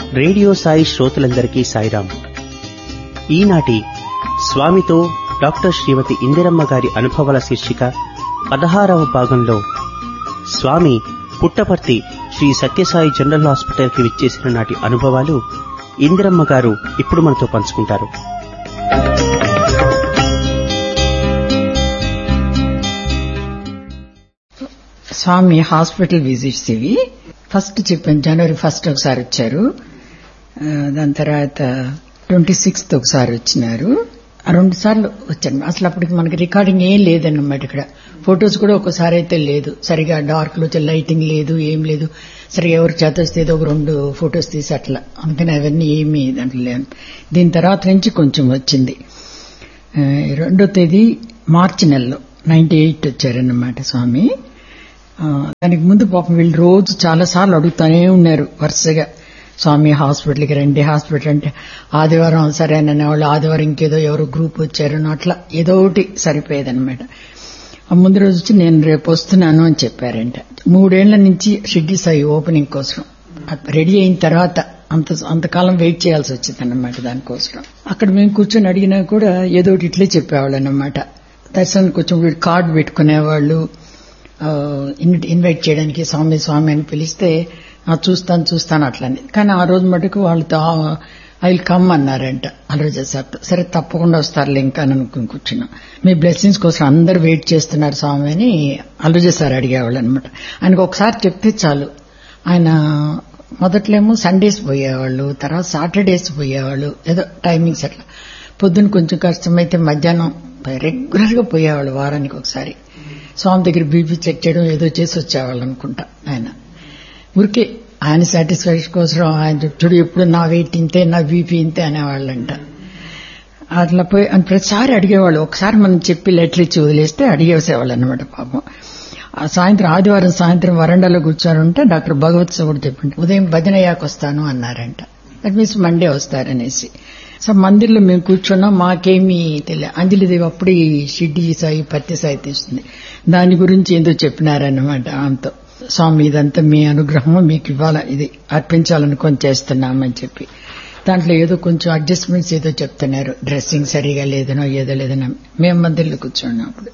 radio Sai శ్రోతలందరికీ సాయిరాం ఈనాటి స్వామితో డాక్టర్ శ్రీమతి ఇందిరమ్మ గారి అనుభవాల శీర్షిక పదహారవ భాగంలో స్వామి పుట్టపర్తి శ్రీ సత్యసాయి జనరల్ హాస్పిటల్కి విచ్చేసిన నాటి అనుభవాలు ఇందిరమ్మ గారు ఇప్పుడు మనతో పంచుకుంటారు స్వామి హాస్పిటల్ విజిట్స్ ఇవి ఫస్ట్ చెప్పాను జనవరి ఫస్ట్ ఒకసారి వచ్చారు ఆ, దాని తర్వాత ట్వంటీ సిక్స్త్ ఒకసారి వచ్చినారు ఆ రెండు సార్లు వచ్చాను అసలు అప్పటికి మనకి రికార్డింగ్ ఏం లేదన్నమాట ఇక్కడ ఫొటోస్ కూడా ఒకసారి అయితే లేదు సరిగా డార్క్ లో లైటింగ్ లేదు ఏం లేదు సరిగా ఎవరు చేత వస్తే ఏదో ఒక రెండు ఫొటోస్ తీసి అట్లా అందుకని అవన్నీ ఏమీ దాంట్లో లేవు దీని తర్వాత నుంచి కొంచెం వచ్చింది ఆ, రెండో తేదీ మార్చి నెలలో నైన్టీ ఎయిట్ వచ్చారన్నమాట స్వామి ఆ, దానికి ముందు పాపం వీళ్ళు రోజు చాలా సార్లు అడుగుతానే ఉన్నారు వరుసగా స్వామి హాస్పిటల్కి రండి హాస్పిటల్ అంటే ఆదివారం సరేననే వాళ్ళు ఆదివారం ఇంకేదో ఎవరో గ్రూప్ వచ్చారు అట్లా ఏదో ఒకటి సరిపోయేదన్నమాట ఆ ముందు రోజు వచ్చి నేను రేపు వస్తున్నాను అని చెప్పారంట మూడేళ్ల నుంచి షిడ్డి సాయి ఓపెనింగ్ కోసం రెడీ అయిన తర్వాత అంత అంతకాలం వెయిట్ చేయాల్సి వచ్చింది అన్నమాట దానికోసం అక్కడ మేము కూర్చొని అడిగినా కూడా ఏదో ఒకటి ఇట్లే చెప్పేవాళ్ళు అన్నమాట దర్శనానికి కొంచెం వీళ్ళు కార్డు పెట్టుకునేవాళ్ళు ఆ, ఇన్- ఇన్వైట్ చేయడానికి స్వామి స్వామి అని పిలిస్తే "ఆ, చూస్తాను చూస్తాను అట్లని కానీ ఆ రోజు మటుకు వాళ్ళతో ఐ విల్ కమ్ అన్నారంట అలరోజు సార్తో సరే తప్పకుండా వస్తారులే ఇంకా అని అనుకుని కూర్చున్నాం మీ బ్లెస్సింగ్స్ కోసం అందరు వెయిట్ చేస్తున్నారు స్వామి అని అలరోజు సార్ అడిగేవాళ్ళు అనమాట ఆయనకు ఒకసారి చెప్తే చాలు ఆయన మొదట్లేమో సండేస్ పోయేవాళ్ళు తర్వాత సాటర్డేస్ పోయేవాళ్ళు ఏదో టైమింగ్స్ అట్లా పొద్దున్న కొంచెం కష్టమైతే మధ్యాహ్నం రెగ్యులర్ గా పోయేవాళ్ళు వారానికి ఒకసారి స్వామి దగ్గర బీపీ చెక్ చేయడం ఏదో చేసి వచ్చేవాళ్ళు అనుకుంటా ఆయన ఊరికే ఆయన సాటిస్ఫాక్షన్ కోసం ఆయన చూడు ఎప్పుడు నా వెయిట్ ఇంతే నా బీపీ ఇంతే అనేవాళ్ళంట అట్లా పోయి అని ప్రతిసారి అడిగేవాళ్ళు ఒకసారి మనం చెప్పి లెటర్ ఇచ్చి వదిలేస్తే అడిగేసేవాళ్ళు అనమాట పాపం ఆ సాయంత్రం ఆదివారం సాయంత్రం వరండాలో కూర్చోనుంటే డాక్టర్ భగవత్ కూడా చెప్పింది ఉదయం భజనయ్యాక వస్తాను అన్నారంట దట్ మీన్స్ మండే వస్తారనేసి సో మందిర్లో మేము కూర్చున్నాం మాకేమీ తెలియదు అంజలిదేవి అప్పుడు ఈ షిడ్డి సాయి పత్తి సాయి తీస్తుంది దాని గురించి ఏదో చెప్పినారన్నమాట ఆమెతో స్వామి ఇదంతా మీ అనుగ్రహం మీకు ఇవ్వాల ఇది అర్పించాలనుకొని చేస్తున్నామని చెప్పి దాంట్లో ఏదో కొంచెం అడ్జస్ట్మెంట్స్ ఏదో చెప్తున్నారు డ్రెస్సింగ్ సరిగా లేదనో ఏదో లేదనో మేము మందిర్లో కూర్చున్నాం అప్పుడు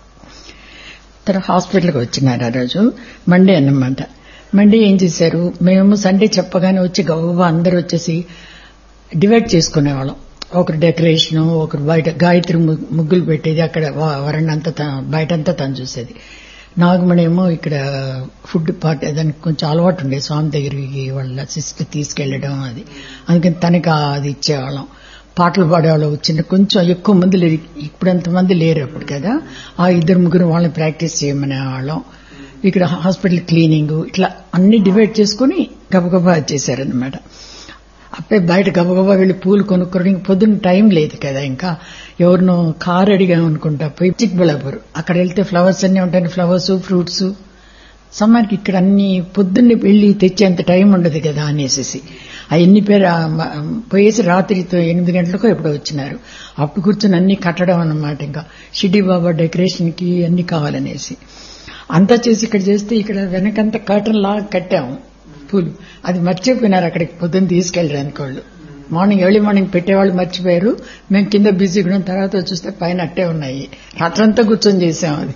తర్వాత హాస్పిటల్కి వచ్చినారు ఆ రోజు మండే అన్నమాట మండే ఏం చేశారు మేము సండే చెప్పగానే వచ్చి గవ్వ అందరూ వచ్చేసి డివైడ్ చేసుకునేవాళ్ళం ఒకరు డెకరేషన్ ఒకరు బయట గాయత్రి ము- ముగ్గులు పెట్టేది అక్కడ వ- వరండంతా త- బయటంతా తను చూసేది నాగమణి ఏమో ఇక్కడ ఫుడ్ పార్ట్ దానికి కొంచెం అలవాటు ఉండే స్వామి దగ్గరికి వాళ్ళ సిస్టర్ తీసుకెళ్లడం అది అందుకని తనకి అది ఇచ్చేవాళ్ళం పాటలు పాడేవాళ్ళు చిన్న కొంచెం ఎక్కువ మంది లేరు ఇప్పుడు ఎంతమంది లేరు అప్పుడు కదా ఆ ఇద్దరు ముగ్గురు వాళ్ళని ప్రాక్టీస్ చేయమనే వాళ్ళం ఇక్కడ హాస్పిటల్ క్లీనింగ్ ఇట్లా అన్ని డివైడ్ చేసుకుని గబగబా చేశారనమాట అప్పుడే బయట గబగబా వెళ్లి పూలు కొనుక్కోవడానికి పొద్దున్న టైం లేదు కదా ఇంకా ఎవరినో కారు అడిగాం అనుకుంటా పోయి చిక్బలాపూర్ అక్కడ వెళ్తే ఫ్లవర్స్ అన్ని ఉంటాయి ఫ్లవర్స్ ఫ్రూట్స్ సమ్మర్కి ఇక్కడ అన్ని పొద్దున్నే వెళ్ళి తెచ్చేంత టైం ఉండదు కదా అనేసి అవన్నీ పేరు ఆ మ- పోయేసి రాత్రి తొ- ఎనిమిది గంటలకు ఎప్పుడో వచ్చినారు అప్పుడు కూర్చొని అన్ని కట్టడం అన్నమాట ఇంకా షిడి బాబా డెకరేషన్ కి అన్ని కావాలనేసి అంతా చేసి ఇక్కడ చేస్తే ఇక్కడ వెనకంతా కర్టన్ లాగా కట్టాము పూలు అది మర్చిపోయినారు అక్కడికి పొద్దున్న తీసుకెళ్ళడానికి వాళ్ళు మార్నింగ్ ఎర్లీ మార్నింగ్ పెట్టేవాళ్ళు మర్చిపోయారు మేము కింద బిజీగా ఉన్నాం తర్వాత చూస్తే పైన అట్టే ఉన్నాయి రాత్రంతా కూర్చొని చేసాం అది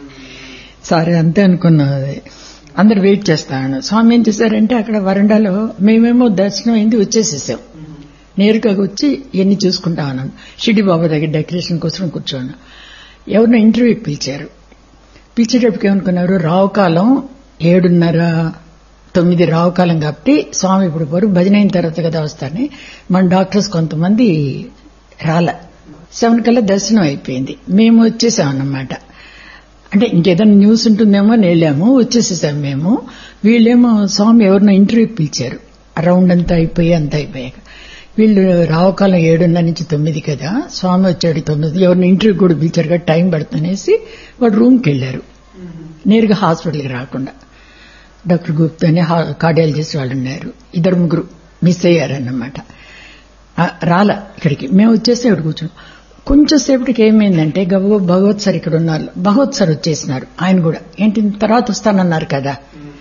సరే అంతే అనుకున్నాం అది అందరు వెయిట్ చేస్తాను స్వామి ఏం చేశారంటే అక్కడ వరండాలో మేమేమో దర్శనం అయింది వచ్చేసేసాం నేరుగా వచ్చి ఇవన్నీ చూసుకుంటా ఉన్నాను షిడి బాబా దగ్గర డెకరేషన్ కోసం కూర్చోను ఎవరినో ఇంటర్వ్యూ పిలిచారు పిలిచేటప్పటికి ఏమనుకున్నారు రావుకాలం ఏడున్నర తొమ్మిది రావుకాలం కాబట్టి స్వామి ఇప్పుడు వరకు భజన అయిన తర్వాత కదా వస్తారని మన డాక్టర్స్ కొంతమంది రాల సెవెన్ కల్లా దర్శనం అయిపోయింది మేము వచ్చేసాం అన్నమాట అంటే ఇంకేదైనా న్యూస్ ఉంటుందేమో అని వెళ్ళాము వచ్చేసేసాం మేము వీళ్ళేమో స్వామి ఎవరినో ఇంటర్వ్యూ పిలిచారు రౌండ్ అంతా అయిపోయి అంతా అయిపోయాక వీళ్ళు రావకాలం ఏడున్నర నుంచి తొమ్మిది కదా స్వామి వచ్చాడు తొమ్మిది ఎవరిని ఇంటర్వ్యూ కూడా పిలిచారు కదా టైం పడుతుందనేసి వాడు రూమ్కి వెళ్ళారు నేరుగా హాస్పిటల్కి రాకుండా డాక్టర్ గుప్తా అని కార్డియాలజిస్ట్ వాళ్ళు ఉన్నారు ఇద్దరు ముగ్గురు మిస్ అయ్యారన్నమాట ఆ, రాల ఇక్కడికి మేము వచ్చేసి ఇక్కడ కూర్చున్నాం కొంచెం సేపటికి ఏమైందంటే గబగబ భగవత్ సార్ ఇక్కడ ఉన్నారు భగవత్ సార్ వచ్చేసినారు ఆయన కూడా ఏంటి తర్వాత వస్తానన్నారు కదా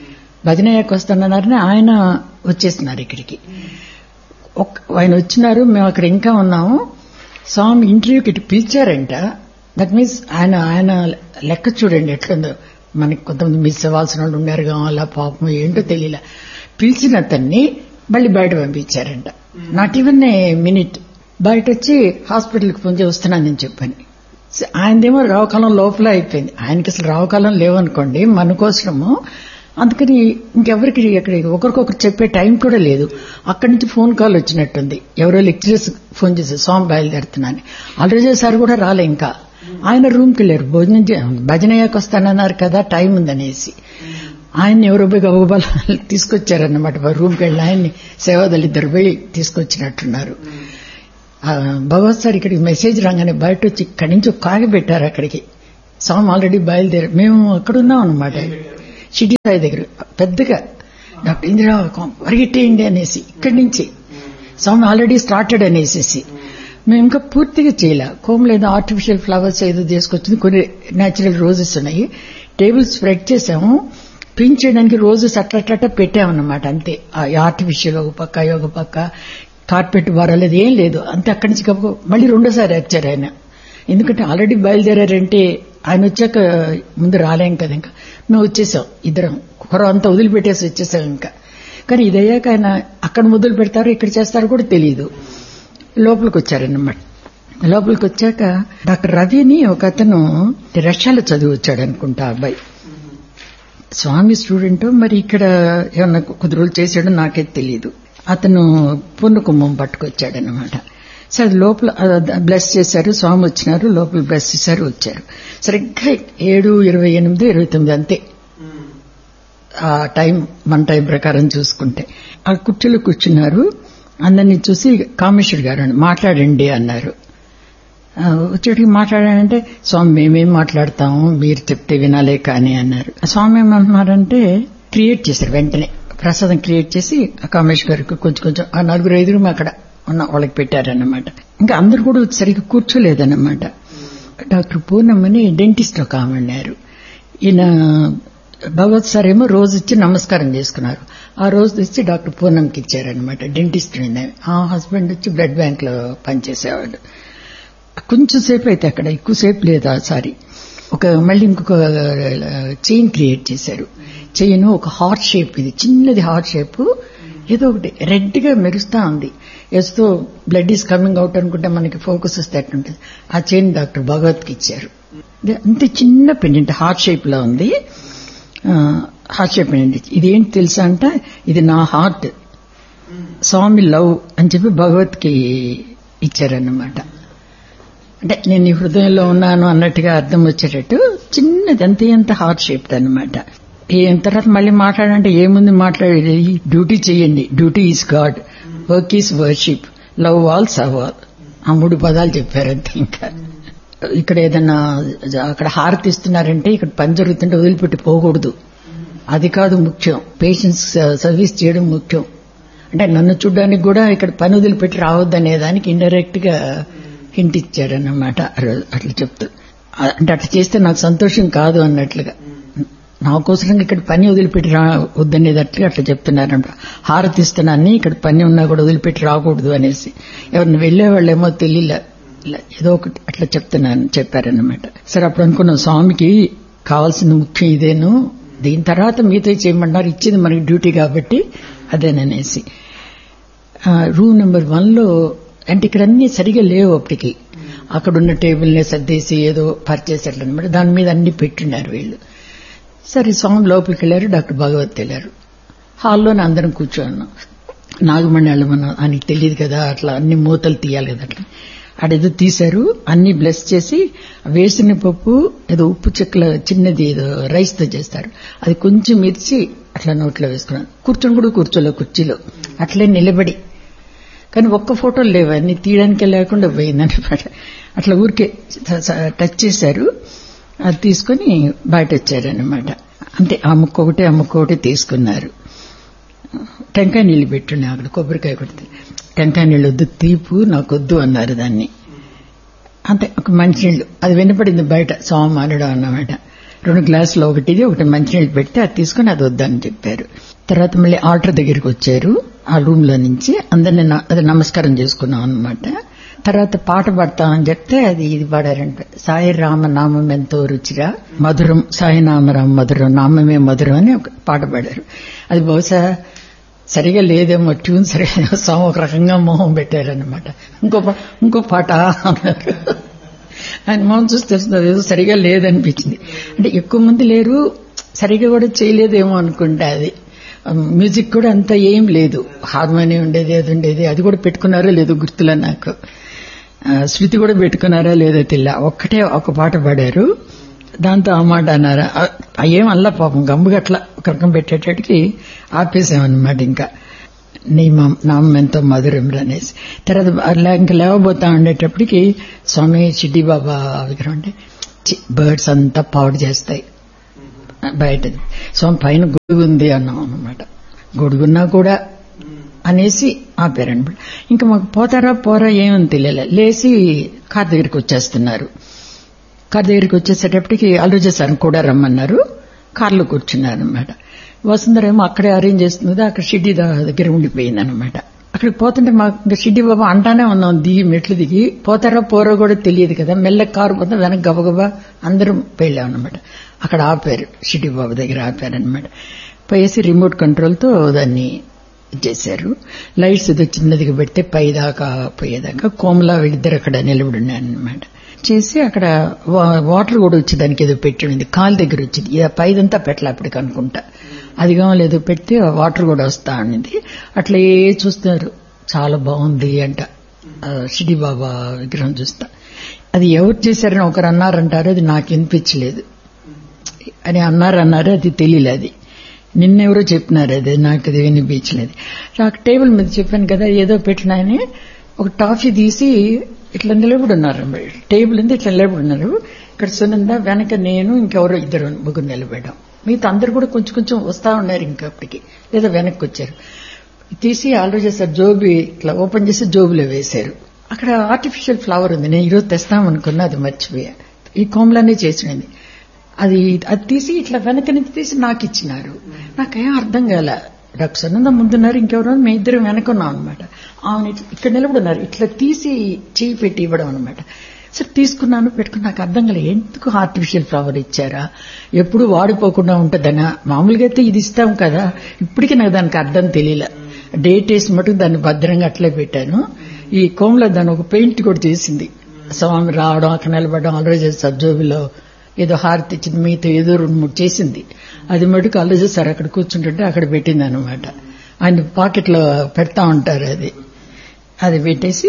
భజనయ్యకు వస్తున్నారని ఆయన వచ్చేస్తున్నారు ఇక్కడికి ఒక్- ఆయన వచ్చినారు మేము అక్కడ ఇంకా ఉన్నాము స్వామి ఇంటర్వ్యూకి ఇటు పిలిచారంట దట్ మీన్స్ ఆయన ఆయన లెక్క చూడండి ఎట్లుందో మనకి కొంతమంది మిస్ అవ్వాల్సిన వాళ్ళు ఉన్నారు కావాలా పాపం ఏంటో తెలియలే పిలిచిన అతన్ని మళ్ళీ బయట పంపించారంట నాట్ ఈవెన్ ఏ మినిట్ బయట వచ్చి హాస్పిటల్కి ఫోన్ చేసి వస్తున్నానని చెప్పని స- ఆయనదేమో రావుకాలం లోపల అయిపోయింది ఆయనకి అసలు రావుకాలం లేవనుకోండి మన కోసము అందుకని ఇంకెవరికి ఇక్కడ ఒకరికొకరు చెప్పే టైం కూడా లేదు అక్కడి నుంచి ఫోన్ కాల్ వచ్చినట్టుంది ఎవరో లెక్చరర్స్ ఫోన్ చేశారు స్వామి బయలుదేరుతున్నాను ఆల్రెడీ సార్ కూడా రాలే ఇంకా ఆయన రూమ్కి వెళ్ళారు భోజనం చే- భజన అయ్యాక వస్తానన్నారు కదా టైం ఉందనేసి ఆయన ఎవరో పోయి గబగబాల తీసుకొచ్చారన్నమాట రూమ్కి వెళ్ళి ఆయన్ని సేవాదలు ఇద్దరు పోయి తీసుకొచ్చినట్టున్నారు ఆ, భగవత్ సార్ ఇక్కడికి మెసేజ్ రాగానే బయట వచ్చి ఇక్కడి నుంచి ఒక కాగి పెట్టారు అక్కడికి స్వామి ఆల్రెడీ బయలుదేరారు మేము అక్కడ ఉన్నాం అనమాట షిడి సాయి దగ్గర పెద్దగా డాక్టర్ ఇందిరా పరిగెట్టేయండి అనేసి ఇక్కడి నుంచి స్వామి ఆల్రెడీ స్టార్టెడ్ అనేసి మేము ఇంకా పూర్తిగా చేయలే కోమలు ఏదో ఆర్టిఫిషియల్ ఫ్లవర్స్ ఏదో తీసుకొచ్చింది కొన్ని న్యాచురల్ రోజెస్ ఉన్నాయి టేబుల్ స్ప్రెడ్ చేసాము ప్రింట్ చేయడానికి రోజెస్ అట్లట్లట్ట పెట్టామన్నమాట అంతే ఆ ఆర్టిఫిషియల్ ఒక పక్క ఒక పక్క కార్పెట్ వారాలేదు ఏం లేదు అంతే అక్కడి నుంచి గబగబా మళ్ళీ రెండోసారి వచ్చారు ఆయన ఎందుకంటే ఆల్రెడీ బయలుదేరారంటే ఆయన వచ్చాక ముందు రాలేం కదా ఇంకా మేము వచ్చేసాం ఇద్దరం కుర్ర అంతా వదిలిపెట్టేసి వచ్చేసాం ఇంకా కానీ ఇది అయ్యాక ఆయన అక్కడ మొదలు పెడతారు ఇక్కడ చేస్తారో కూడా తెలియదు లోపలికి వచ్చారన్నమాట లోపలికి వచ్చాక డాక్టర్ రవి అని ఒక అతను రష్యాలో చదివి వచ్చాడు అనుకుంటా ఆ అబ్బాయి స్వామి స్టూడెంట్ మరి ఇక్కడ ఏమన్నా కొద్ది రోజులు చేశాడో నాకే తెలియదు అతను పూర్ణ కుంభం పట్టుకొచ్చాడనమాట సరే లోపల బ్లెస్ చేశారు స్వామి వచ్చినారు లోపల బ్లెస్ చేశారు వచ్చారు సరిగ్గా ఏడు ఇరవై ఎనిమిది ఇరవై తొమ్మిది అంతే ఆ టైం మన టైం ప్రకారం చూసుకుంటే ఆ కుర్చీలో కూర్చున్నారు అందరినీ చూసి కామేశ్వర్ గారు అని మాట్లాడండి అన్నారు ఆ, వచ్చేటికి మాట్లాడానంటే స్వామి మేమేం మాట్లాడతాము మీరు చెప్తే వినాలే కానీ అన్నారు స్వామి ఏమంటున్నారంటే క్రియేట్ చేశారు వెంటనే ప్రసాదం క్రియేట్ చేసి ఆ కామేష్ గారికి కొంచెం కొంచెం ఆ నలుగురు ఐదుగురు అక్కడ ఉన్న వాళ్ళకి పెట్టారన్నమాట ఇంకా అందరు కూడా సరిగ్గా కూర్చోలేదన్నమాట డాక్టర్ పూర్ణమ్మని డెంటిస్ట్ ఒక ఆమె అన్నారు ఈయన భగవత్ సార్ ఏమో రోజు ఇచ్చి నమస్కారం చేసుకున్నారు ఆ రోజు ఇచ్చి డాక్టర్ పూర్ణంకి ఇచ్చారనమాట డెంటిస్ట్ ఉండే ఆ హస్బెండ్ వచ్చి బ్లడ్ బ్యాంక్ లో పనిచేసేవాడు కొంచెం సేపు అయితే అక్కడ ఎక్కువసేపు లేదు ఆ సారి ఒక మళ్ళీ ఇంకొక చైన్ క్రియేట్ చేశారు చైన్ ఒక హార్ట్ షేప్ ఇది చిన్నది హార్ట్ షేప్ ఏదో ఒకటి రెడ్ గా మెరుస్తా ఉంది ఎస్తో బ్లడ్ ఈస్ కమింగ్ అవుట్ అనుకుంటే మనకి ఫోకస్ వస్తే అట్లుంటుంది ఆ చైన్ డాక్టర్ భగవత్కి ఇచ్చారు ఇది అంతే చిన్న పెండెంట్ హార్ట్ షేప్ లో ఉంది హార్ట్ షేప్ పెండెంట్ ఇదేంటి తెలుసా అంటే ఇది నా హార్ట్ స్వామి లవ్ అని చెప్పి భగవత్కి ఇచ్చారన్నమాట అంటే నేను ఈ హృదయంలో ఉన్నాను అన్నట్టుగా అర్థం వచ్చేటట్టు చిన్నది అంతే ఎంత హార్ట్ షేప్డ్ అనమాట ఏం తర్వాత మళ్ళీ మాట్లాడంటే ఏముంది మాట్లాడేది డ్యూటీ చేయండి duty is God work is worship love all serve all ఆ మూడు పదాలు చెప్పారంతే ఇంకా ఇక్కడ ఏదన్నా అక్కడ హారతి ఇస్తున్నారంటే ఇక్కడ పని జరుగుతుంటే వదిలిపెట్టి పోకూడదు అది కాదు ముఖ్యం పేషెంట్స్ సర్వీస్ చేయడం ముఖ్యం అంటే నన్ను చూడడానికి కూడా ఇక్కడ పని వదిలిపెట్టి రావద్దు అనే దానికి ఇండైరెక్ట్ గా హింట్ ఇచ్చారన్నమాట ఆ రోజు అట్లా చెప్తూ ఆ- అంటే అట్లా చేస్తే నాకు సంతోషం కాదు అన్నట్లుగా నా కోసం ఇక్కడ పని వదిలిపెట్టి రా వద్దనేటట్లుగా అట్లా చెప్తున్నారంట హారతి ఇస్తున్నాన్ని ఇక్కడ పని ఉన్నా కూడా వదిలిపెట్టి రాకూడదు అనేసి ఎవరిని వెళ్లేవాళ్ళేమో తెలియలే ఇలా ఏదో ఒకటి అట్లా చెప్తున్నాను చెప్పారన్నమాట సరే అప్పుడు అనుకున్నాం స్వామికి కావాల్సింది ముఖ్యం ఇదేను దీని తర్వాత మీతో చేయమన్నారు ఇచ్చింది మనకి డ్యూటీ కాబట్టి అదేననేసి ఆ, రూమ్ నెంబర్ వన్ లో అంటే ఇక్కడ అన్ని సరిగా లేవు అప్పటికి అక్కడ ఉన్న టేబుల్ ని సర్దేసి ఏదో పర్చేస్ అట్లా అనమాట దాని మీద అన్ని పెట్టినారు వీళ్ళు సరే స్వామి లోపలికి వెళ్ళారు డాక్టర్ భగవత్ వెళ్ళారు హాల్లోనే అందరం కూర్చోన్నాం నాగమణి వెళ్ళమన్నా ఆయనకి తెలియదు కదా అట్లా అన్ని మూతలు తీయాలి కదా అట్లా అడేదో తీశారు అన్ని బ్లెస్ చేసి వేసిన పప్పు ఏదో ఉప్పు చెక్కల చిన్నది ఏదో రైస్ తో చేస్తారు అది కొంచెం మిర్చి అట్లా నోట్లో వేసుకున్నాను కూర్చొని కూడా కూర్చోలే కుర్చీలో అట్లే నిలబడి కానీ ఒక్క ఫోటోలు లేవు అన్ని తీయడానికే లేకుండా పోయిందన్నమాట అట్లా ఊరికే స- స- టచ్ చేశారు అది తీసుకొని బయట వచ్చారన్నమాట అంతే ఆ ముక్క ఒకటి ఆ ముక్క ఒకటి తీసుకున్నారు టెంకాయ నీళ్ళు పెట్టున్నాయి అక్కడ కొబ్బరికాయ కొడితే టెంకాయ నీళ్ళు వద్దు తీపు నాకు వద్దు అన్నారు దాన్ని అంతే ఒక మంచి నీళ్ళు అది వినపడింది బయట స్వామి అనడం అన్నమాట రెండు గ్లాసులు ఒకటి ఇది ఒకటి మంచినీళ్ళు పెడితే అది తీసుకుని అది వద్దని చెప్పారు తర్వాత మళ్ళీ ఆల్టర్ దగ్గరికి వచ్చారు ఆ రూమ్ లో నుంచి అందరిని న- అది నమస్కారం చేసుకున్నాం అనమాట తర్వాత పాట పాడతామని చెప్తే అది ఇది పాడారంట సాయి రామ నామం ఎంతో రుచిరా మధురం సాయి నామరామ మధురం నామమే మధురం అని ఒక పాట పాడారు అది బహుశా సరిగా లేదేమో ట్యూన్ సరిగా సాంగ్ ఒక రకంగా మొహం పెట్టారనమాట ఇంకో పా- ఇంకో పాట అన్నారు ఆయన మొహం చూసి తెలుస్తుంది ఏదో సరిగా లేదనిపించింది అంటే ఎక్కువ మంది లేరు సరిగా కూడా చేయలేదేమో అనుకుంటా అది మ్యూజిక్ కూడా అంత ఏం లేదు హార్మోనియం ఉండేది అది ఉండేది అది కూడా పెట్టుకున్నారో లేదో గుర్తులే నాకు ఆ, శృతి కూడా పెట్టుకున్నారా లేదో తెల్ల ఒక్కటే ఒక పాట పాడారు దాంతో ఆ మాట అన్నారా ఆ, ఏం అల్లా పాపం గమ్ముగా అట్లా ఒక రకం పెట్టేటట్టుకి ఆపేసామన్నమాట ఇంకా నీ మా- నామం ఎంతో మధురం అనేసి తర్వాత అలా ఇంకా లేవబోతా ఉండేటప్పటికి స్వామి చిడ్డి బాబా విగ్రహం అంటే బర్డ్స్ అంతా పాడు చేస్తాయి బయట స్వామి పైన గొడుగు ఉంది అన్నాం అనమాట గొడుగున్నా కూడా అనేసి ఆపారనమాట ఇంకా మాకు పోతారా పోరా ఏమని తెలియలే లేచి కార్ దగ్గరికి వచ్చేస్తున్నారు కార్ దగ్గరికి వచ్చేసేటప్పటికి అల్లుజ సార్ కూడా రమ్మన్నారు కార్లో కూర్చున్నారు అనమాట వసుంధర ఏమో అక్కడే అరేంజ్ చేస్తుంది అక్కడ షిడ్డి ద- దగ్గర ఉండిపోయింది అనమాట అక్కడికి పోతుంటే మాకు ఇంకా షిడ్డి బాబా అంటానే ఉన్నాం దిగి మెట్లు దిగి పోతారా పోరో కూడా తెలియదు కదా మెల్ల కారు పోతే వెనక గబగబా అందరం వెళ్ళాం అనమాట అక్కడ ఆపారు షిడ్డి బాబా దగ్గర ఆపారనమాట పోయేసి రిమోట్ కంట్రోల్తో దాన్ని చేశారు లైట్స్ ఏదో చిన్నదిగా పెడితే పై దాకా పోయేదాకా కోమలా వీళ్ళిద్దరు అక్కడ నిలబడి ఉన్నారనమాట చేసి అక్కడ వా- వాటర్ కూడా వచ్చి దానికి ఏదో పెట్టి ఉంది కాలు దగ్గర వచ్చింది ఇక పైదంతా పెట్టలే అప్పటికి అనుకుంటా అది కావాలి ఏదో పెడితే ఆ వాటర్ కూడా వస్తా ఉన్నది అట్లా ఏ చూస్తున్నారు చాలా బాగుంది అంట ఆ, షిడి బాబా విగ్రహం చూస్తా అది ఎవరు చేశారని ఒకరు అన్నారంటారు అది నాకు వినిపించలేదు అని అన్నారు అన్నారు అది తెలియలేదు అది నిన్నెవరో చెప్పినారు అది నాకు అది వినిపించలేదు నాకు టేబుల్ మీద చెప్పాను కదా ఏదో పెట్టినాయని ఒక టాఫీ తీసి ఇట్లా నిలబడి ఉన్నారు టేబుల్ ఉంది ఇట్లా నిలబడి ఉన్నారు ఇక్కడ సునంద వెనక నేను ఇంకెవరో ఇద్దరు ముగ్గురు నిలబడ్డాం మిగతా అందరు కూడా కొంచెం కొంచెం వస్తా ఉన్నారు ఇంకా అప్పటికి లేదా వెనక్కి వచ్చారు తీసి ఆల్రెడీ చేశారు జోబి ఇట్లా ఓపెన్ చేసి జోబులో వేశారు అక్కడ ఆర్టిఫిషియల్ ఫ్లవర్ ఉంది నేను ఈరోజు తెస్తామనుకున్నా అది మర్చిపోయా ఈ కోమలానే చేసినది అది అది తీసి ఇట్లా వెనక నుంచి తీసి నాకు ఇచ్చినారు నాకేం అర్థం కాల డాక్టర్ సనంద ముందున్నారు ఇంకెవరో మీ ఇద్దరు వెనకున్నాం అనమాట ఆమె ఇట్లా- ఇక్కడ నిలబడున్నారు ఇట్లా తీసి చేయి పెట్టి ఇవ్వడం అనమాట సరే తీసుకున్నాను పెట్టుకుని నాకు అర్థం కాలేదు ఎందుకు ఆర్టిఫిషియల్ ఫ్లవర్ ఇచ్చారా ఎప్పుడు వాడిపోకుండా ఉంటుందనా మామూలుగా అయితే ఇది ఇస్తాం కదా ఇప్పటికీ నాకు దానికి అర్థం తెలియలే డేట్ వేసి మటుకు దాన్ని భద్రంగా అట్లే పెట్టాను ఈ కోమలో దాన్ని ఒక పెయింట్ కూడా చేసింది స్వామి రావడం అక్కడ నిలబడడం ఆల్రెడీ సబ్జోబిలో ఏదో హారతి ఇచ్చింది మీతో ఏదో రెండు మూడు చేసింది అది మటుకు ఆలోచి సార్ అక్కడ కూర్చుంటుంటే అక్కడ పెట్టింది అనమాట ఆయన పాకెట్లో పెడతా ఉంటారు అది అది పెట్టేసి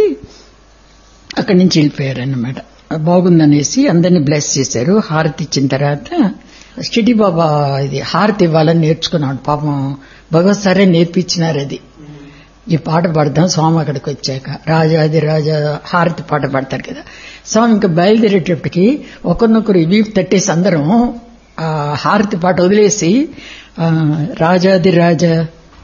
అక్కడి నుంచి వెళ్ళిపోయారు అనమాట బాగుందనేసి అందరినీ బ్లెస్ చేశారు హారతి ఇచ్చిన తర్వాత స్టడీ బాబా ఇది హారతి ఇవ్వాలని నేర్చుకున్నాడు పాపం భగవత్ సరే నేర్పించినారు అది ఈ పాట పాడదాం స్వామి అక్కడికి వచ్చాక రాజాది రాజా హారతి పాట పాడతారు కదా స్వామి ఇంకా బయలుదేరేటప్పటికి ఒకరినొకరు వీపు తట్టేసి అందరం ఆ హారతి పాట వదిలేసి ఆ, రాజాది రాజా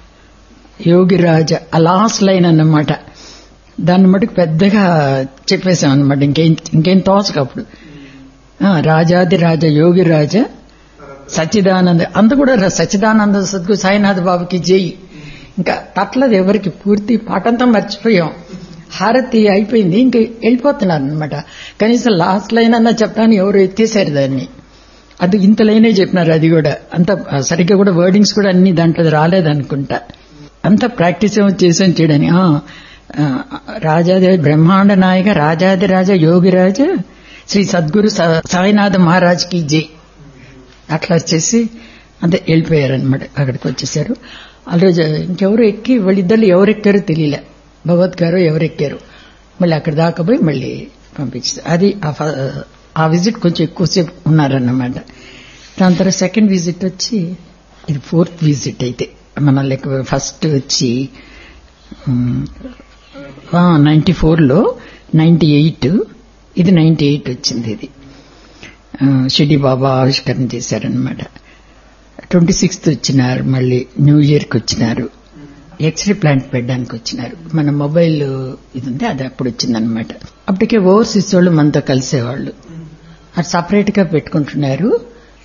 యోగి రాజా ఆ లాస్ట్ లైన్ అన్నమాట దాన్ని మటుకు పెద్దగా చెప్పేశాం అనమాట ఇంకేం ఇంకేం తోచకప్పుడు ఆ, రాజాది రాజా యోగి రాజా సచ్చిదానంద అంత కూడా ర- సచ్చిదానంద సద్గు సాయినాథ్ బాబుకి జై ఇంకా తట్లది ఎవరికి పూర్తి పాటంతా మర్చిపోయాం హారతి అయిపోయింది ఇంక వెళ్ళిపోతున్నారు అనమాట కనీసం లాస్ట్ లైన్ అన్నా చెప్పడానికి ఎవరు ఎత్తేసారు దాన్ని అది ఇంత లైనే చెప్పినారు అది కూడా అంత సరిగ్గా కూడా వర్డింగ్స్ కూడా అన్ని దాంట్లో రాలేదనుకుంటా అంత ప్రాక్టీస్ ఏమో చేసాం చేయడని ఆ, ఆ, రాజాది బ్రహ్మాండ నాయక రాజాది రాజా యోగి రాజా శ్రీ సద్గురు సా- సాయినాథ మహారాజ్కి జై అట్లా వచ్చేసి అంతే వెళ్ళిపోయారనమాట అక్కడికి వచ్చేసారు ఆ రోజు ఇంకెవరు ఎక్కి వాళ్ళిద్దరు ఎవరు ఎక్కారో తెలియలే భగవత్ గారు ఎవరు ఎక్కారు మళ్ళీ అక్కడ దాకా పోయి మళ్ళీ పంపించారు అది ఆ ఫ- ఆ విజిట్ కొంచెం ఎక్కువసేపు ఉన్నారన్నమాట దాని తర్వాత సెకండ్ విజిట్ వచ్చి ఇది ఫోర్త్ విజిట్ అయితే మన లెక్క ఫస్ట్ వచ్చి నైన్టీ ఫోర్లో నైన్టీ ఎయిట్ ఇది నైన్టీ ఎయిట్ వచ్చింది ఇది ఆ, షిడి బాబా ఆవిష్కరణ చేశారనమాట ట్వంటీ సిక్స్త్ వచ్చినారు మళ్ళీ న్యూ ఇయర్కి వచ్చినారు ఎక్స్రే ప్లాంట్ పెట్టడానికి వచ్చినారు మన మొబైల్ ఇది ఉంది అది అప్పుడు వచ్చిందనమాట అప్పటికే ఓవర్సీస్ వాళ్ళు మనతో కలిసేవాళ్ళు అది సపరేట్ గా పెట్టుకుంటున్నారు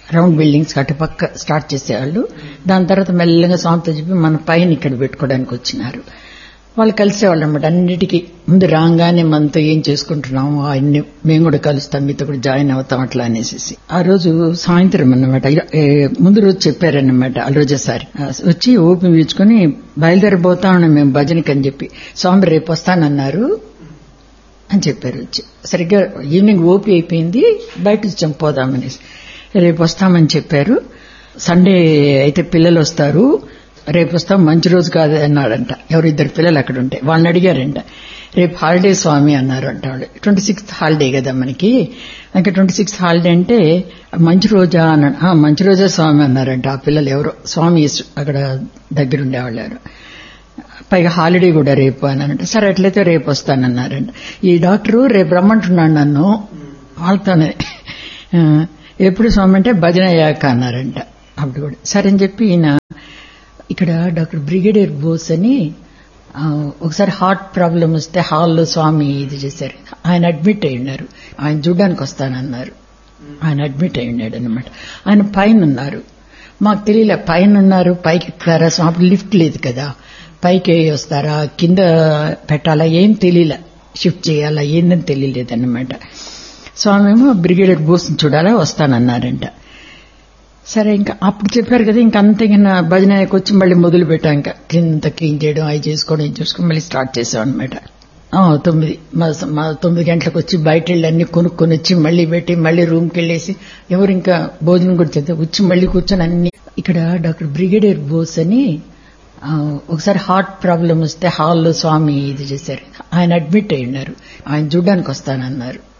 రౌండ్ బిల్డింగ్స్ అటుపక్క స్టార్ట్ చేసేవాళ్ళు దాని తర్వాత మెల్లగా స్వామితో చెప్పి మన పైన ఇక్కడ పెట్టుకోవడానికి వచ్చినారు వాళ్ళు కలిసేవాళ్ళు అనమాట అన్నిటికీ ముందు రాగానే మనతో ఏం చేసుకుంటున్నాము అన్ని మేము కూడా కలుస్తాం మీతో కూడా జాయిన్ అవుతాం అట్లా అనేసి ఆ రోజు సాయంత్రం అన్నమాట ముందు రోజు చెప్పారన్నమాట ఆ రోజు సారి వచ్చి ఓపి పీల్చుకొని బయలుదేరిపోతా ఉన్నాం మేము భజనకి అని చెప్పి స్వామి రేపు వస్తానన్నారు అని చెప్పారు వచ్చి సరిగ్గా ఈవినింగ్ ఓపి అయిపోయింది బయట వచ్చాం పోదామనేసి రేపు వస్తామని చెప్పారు సండే అయితే పిల్లలు వస్తారు రేపు వస్తాం మంచి రోజు కాదు అన్నాడంట ఎవరు ఇద్దరు పిల్లలు అక్కడ ఉంటే వాళ్ళని అడిగారంట రేపు హాలిడే స్వామి అన్నారు అంట వాళ్ళు ట్వంటీ సిక్స్త్ హాలిడే కదా మనకి ఇంకా ట్వంటీ సిక్స్త్ హాలిడే అంటే మంచి రోజా అన్నాడు "ఆ, మంచి రోజా స్వామి అన్నారంట ఆ పిల్లలు ఎవరో స్వామి అక్కడ దగ్గరుండేవాళ్ళు ఎవరు పైగా హాలిడే కూడా రేపు అని అంటే సరే అట్లయితే రేపు వస్తానన్నారంట ఈ డాక్టరు రేపు రమ్మంటున్నాడు నన్ను వాళ్ళతోనే ఆ, ఎప్పుడు స్వామి అంటే భజన అయ్యాక అన్నారంట అప్పుడు కూడా సరే అని చెప్పి ఈయన ఇక్కడ డాక్టర్ బ్రిగేడియర్ బోస్ అని ఆ, ఒకసారి హార్ట్ ప్రాబ్లం వస్తే హాల్లో స్వామి ఇది చేశారు ఆయన అడ్మిట్ అయి ఉన్నారు ఆయన చూడ్డానికి వస్తానన్నారు ఆయన అడ్మిట్ అయి ఉన్నాడు అనమాట ఆయన పైన ఉన్నారు మాకు తెలియలే పైన ఉన్నారు పైకి ఎక్కుతారా స్వామి లిఫ్ట్ లేదు కదా పైకి వస్తారా కింద పెట్టాలా ఏం తెలియలే షిఫ్ట్ చేయాలా ఏందని తెలియలేదన్నమాట స్వామి ఏమో బ్రిగేడియర్ బోస్ని చూడాలా వస్తానన్నారంట సరే ఇంకా అప్పుడు చెప్పారు కదా ఇంకా అంతే ఇంకా భజనకి వచ్చి మళ్ళీ మొదలు పెట్టాం ఇంకా కింద క్లీన్ చేయడం అవి చేసుకోవడం ఇది చేసుకుని మళ్ళీ స్టార్ట్ చేసాం అనమాట తొమ్మిది మా మా తొమ్మిది గంటలకు వచ్చి బయట వెళ్ళి అన్ని కొనుక్కొని వచ్చి మళ్ళీ పెట్టి మళ్ళీ రూమ్కి వెళ్ళేసి ఎవరు ఇంకా భోజనం కూడా చేద్దాం వచ్చి మళ్ళీ కూర్చొని అన్ని ఇక్కడ డాక్టర్ బ్రిగేడియర్ బోస్ అని ఆ, ఒకసారి హార్ట్ ప్రాబ్లం వస్తే హాల్లో స్వామి ఇది చేశారు ఆయన అడ్మిట్ అయి ఉన్నారు ఆయన చూడ్డానికి వస్తానన్నారు